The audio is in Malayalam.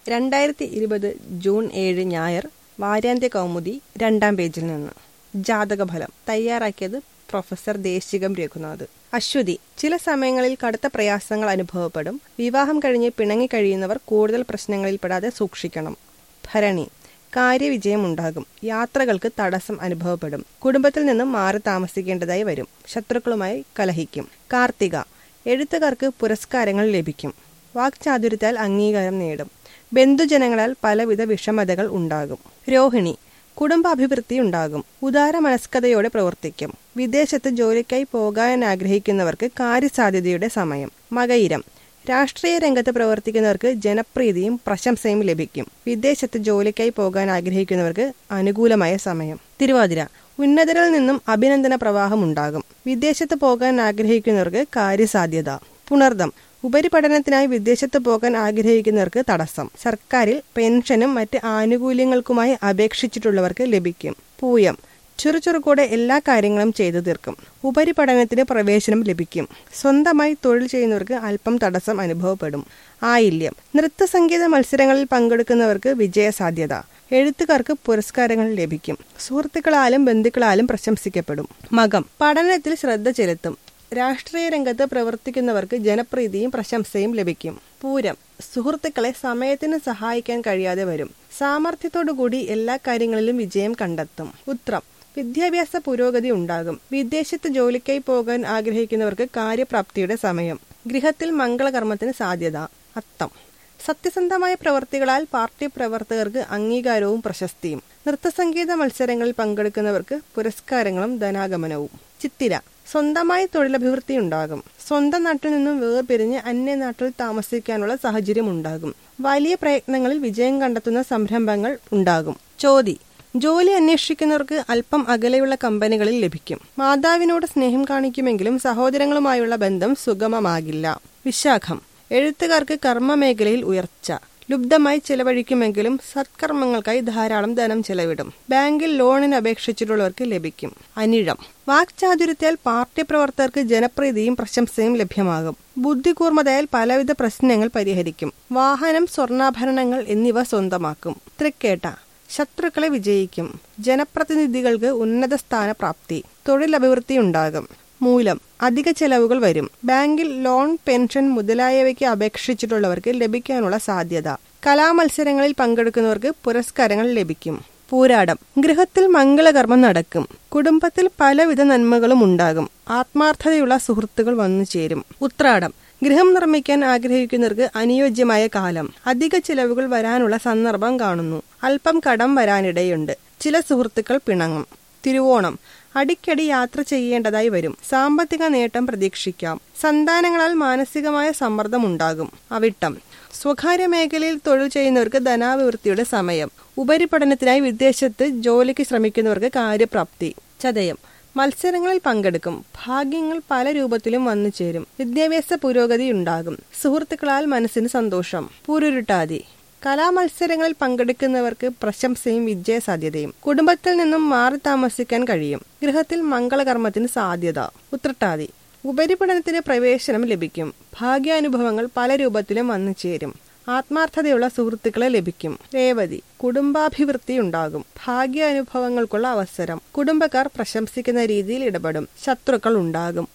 രണ്ടായിരത്തി ഇരുപത് ജൂൺ ഏഴ് ഞായർ വാരാന്ത്യ കൗമുദി രണ്ടാം പേജിൽ നിന്ന് ജാതകഫലം തയ്യാറാക്കിയത് പ്രൊഫസർ ദേശികം രഘുനാഥ് അശ്വതി ചില സമയങ്ങളിൽ കടുത്ത പ്രയാസങ്ങൾ അനുഭവപ്പെടും വിവാഹം കഴിഞ്ഞ് പിണങ്ങി കഴിയുന്നവർ കൂടുതൽ പ്രശ്നങ്ങളിൽ പെടാതെ സൂക്ഷിക്കണം ഭരണി കാര്യവിജയമുണ്ടാകും യാത്രകൾക്ക് തടസ്സം അനുഭവപ്പെടും കുടുംബത്തിൽ നിന്നും മാറി താമസിക്കേണ്ടതായി വരും ശത്രുക്കളുമായി കലഹിക്കും കാർത്തിക എഴുത്തുകാർക്ക് പുരസ്കാരങ്ങൾ ലഭിക്കും വാക്ചാതുര്യത്താൽ അംഗീകാരം നേടും ബന്ധുജനങ്ങളാൽ പലവിധ വിഷമതകൾ ഉണ്ടാകും രോഹിണി കുടുംബാഭിവൃദ്ധി ഉണ്ടാകും ഉദാര മനസ്കതയോടെ പ്രവർത്തിക്കും വിദേശത്ത് ജോലിക്കായി പോകാൻ ആഗ്രഹിക്കുന്നവർക്ക് കാര്യസാധ്യതയുടെ സമയം മകയിരം രാഷ്ട്രീയ രംഗത്ത് പ്രവർത്തിക്കുന്നവർക്ക് ജനപ്രീതിയും പ്രശംസയും ലഭിക്കും വിദേശത്ത് ജോലിക്കായി പോകാൻ ആഗ്രഹിക്കുന്നവർക്ക് അനുകൂലമായ സമയം തിരുവാതിര ഉന്നതരിൽ നിന്നും അഭിനന്ദന പ്രവാഹം ഉണ്ടാകും വിദേശത്ത് പോകാൻ ആഗ്രഹിക്കുന്നവർക്ക് കാര്യസാധ്യത പുണർദം ഉപരിപഠനത്തിനായി വിദേശത്ത് പോകാൻ ആഗ്രഹിക്കുന്നവർക്ക് തടസ്സം സർക്കാരിൽ പെൻഷനും മറ്റ് ആനുകൂല്യങ്ങൾക്കുമായി അപേക്ഷിച്ചിട്ടുള്ളവർക്ക് ലഭിക്കും പൂയം ചുറുചുറുക്കോടെ എല്ലാ കാര്യങ്ങളും ചെയ്തു തീർക്കും ഉപരിപഠനത്തിന് പ്രവേശനം ലഭിക്കും സ്വന്തമായി തൊഴിൽ ചെയ്യുന്നവർക്ക് അല്പം തടസ്സം അനുഭവപ്പെടും ആയില്യം നൃത്തസംഗീത മത്സരങ്ങളിൽ പങ്കെടുക്കുന്നവർക്ക് വിജയസാധ്യത എഴുത്തുകാർക്ക് പുരസ്കാരങ്ങൾ ലഭിക്കും സുഹൃത്തുക്കളാലും ബന്ധുക്കളാലും പ്രശംസിക്കപ്പെടും മകം പഠനത്തിൽ ശ്രദ്ധ ചെലുത്തും രാഷ്ട്രീയ രംഗത്ത് പ്രവർത്തിക്കുന്നവർക്ക് ജനപ്രീതിയും പ്രശംസയും ലഭിക്കും പൂരം സുഹൃത്തുക്കളെ സമയത്തിന് സഹായിക്കാൻ കഴിയാതെ വരും സാമർഥ്യത്തോടുകൂടി എല്ലാ കാര്യങ്ങളിലും വിജയം കണ്ടെത്തും ഉത്രം വിദ്യാഭ്യാസ പുരോഗതി ഉണ്ടാകും വിദേശത്ത് ജോലിക്കായി പോകാൻ ആഗ്രഹിക്കുന്നവർക്ക് കാര്യപ്രാപ്തിയുടെ സമയം ഗൃഹത്തിൽ മംഗളകർമ്മത്തിന് സാധ്യത അത്തം സത്യസന്ധമായ പ്രവർത്തികളാൽ പാർട്ടി പ്രവർത്തകർക്ക് അംഗീകാരവും പ്രശസ്തിയും നൃത്തസംഗീത മത്സരങ്ങളിൽ പങ്കെടുക്കുന്നവർക്ക് പുരസ്കാരങ്ങളും ധനാഗമനവും ചിത്തിര സ്വന്തമായി തൊഴിലഭിവൃദ്ധി ഉണ്ടാകും സ്വന്തം നാട്ടിൽ നിന്നും വേർപിരിഞ്ഞ് അന്യനാട്ടിൽ താമസിക്കാനുള്ള സാഹചര്യം ഉണ്ടാകും വലിയ പ്രയത്നങ്ങളിൽ വിജയം കണ്ടെത്തുന്ന സംരംഭങ്ങൾ ഉണ്ടാകും ചോതി ജോലി അന്വേഷിക്കുന്നവർക്ക് അല്പം അകലെയുള്ള കമ്പനികളിൽ ലഭിക്കും മാതാവിനോട് സ്നേഹം കാണിക്കുമെങ്കിലും സഹോദരങ്ങളുമായുള്ള ബന്ധം സുഗമമാകില്ല വിശാഖം എഴുത്തുകാർക്ക് കർമ്മമേഖലയിൽ ഉയർച്ച ലുബ്ധമായി ചെലവഴിക്കുമെങ്കിലും സത്കർമ്മങ്ങൾക്കായി ധാരാളം ധനം ചെലവിടും ബാങ്കിൽ ലോണിന് അപേക്ഷിച്ചിട്ടുള്ളവർക്ക് ലഭിക്കും അനിഴം വാക്ചാതുര്യത്താൽ പാർട്ടി പ്രവർത്തകർക്ക് ജനപ്രീതിയും പ്രശംസയും ലഭ്യമാകും ബുദ്ധികൂർമ്മതയാൽ പലവിധ പ്രശ്നങ്ങൾ പരിഹരിക്കും വാഹനം സ്വർണ്ണാഭരണങ്ങൾ എന്നിവ സ്വന്തമാക്കും തൃക്കേട്ട ശത്രുക്കളെ വിജയിക്കും ജനപ്രതിനിധികൾക്ക് ഉന്നത സ്ഥാന പ്രാപ്തി തൊഴിലഭിവൃദ്ധി ഉണ്ടാകും മൂലം അധിക ചെലവുകൾ വരും ബാങ്കിൽ ലോൺ പെൻഷൻ മുതലായവയ്ക്ക് അപേക്ഷിച്ചിട്ടുള്ളവർക്ക് ലഭിക്കാനുള്ള സാധ്യത കലാമത്സരങ്ങളിൽ പങ്കെടുക്കുന്നവർക്ക് പുരസ്കാരങ്ങൾ ലഭിക്കും പൂരാടം ഗൃഹത്തിൽ മംഗളകർമ്മം നടക്കും കുടുംബത്തിൽ പലവിധ നന്മകളും ഉണ്ടാകും ആത്മാർത്ഥതയുള്ള സുഹൃത്തുക്കൾ വന്നു ചേരും ഉത്രാടം ഗൃഹം നിർമ്മിക്കാൻ ആഗ്രഹിക്കുന്നവർക്ക് അനുയോജ്യമായ കാലം അധിക ചിലവുകൾ വരാനുള്ള സന്ദർഭം കാണുന്നു അല്പം കടം വരാനിടയുണ്ട് ചില സുഹൃത്തുക്കൾ പിണങ്ങും തിരുവോണം അടിക്കടി യാത്ര ചെയ്യേണ്ടതായി വരും സാമ്പത്തിക നേട്ടം പ്രതീക്ഷിക്കാം സന്താനങ്ങളാൽ മാനസികമായ സമ്മർദ്ദം ഉണ്ടാകും അവിട്ടം സ്വകാര്യ മേഖലയിൽ തൊഴിൽ ചെയ്യുന്നവർക്ക് ധനാഭിവൃദ്ധിയുടെ സമയം ഉപരിപഠനത്തിനായി വിദേശത്ത് ജോലിക്ക് ശ്രമിക്കുന്നവർക്ക് കാര്യപ്രാപ്തി ചതയം മത്സരങ്ങളിൽ പങ്കെടുക്കും ഭാഗ്യങ്ങൾ പല രൂപത്തിലും വന്നു ചേരും വിദ്യാഭ്യാസ പുരോഗതി ഉണ്ടാകും സുഹൃത്തുക്കളാൽ മനസ്സിന് സന്തോഷം പൂരുരുട്ടാതി കലാമത്സരങ്ങളിൽ പങ്കെടുക്കുന്നവർക്ക് പ്രശംസയും വിജയസാധ്യതയും കുടുംബത്തിൽ നിന്നും മാറി താമസിക്കാൻ കഴിയും ഗൃഹത്തിൽ മംഗളകർമ്മത്തിന് സാധ്യത ഉത്രട്ടാതി ഉപരിപഠനത്തിന് പ്രവേശനം ലഭിക്കും ഭാഗ്യാനുഭവങ്ങൾ പല രൂപത്തിലും വന്നു ചേരും ആത്മാർത്ഥതയുള്ള സുഹൃത്തുക്കളെ ലഭിക്കും രേവതി കുടുംബാഭിവൃദ്ധി ഉണ്ടാകും ഭാഗ്യാനുഭവങ്ങൾക്കുള്ള അവസരം കുടുംബക്കാർ പ്രശംസിക്കുന്ന രീതിയിൽ ഇടപെടും ശത്രുക്കൾ ഉണ്ടാകും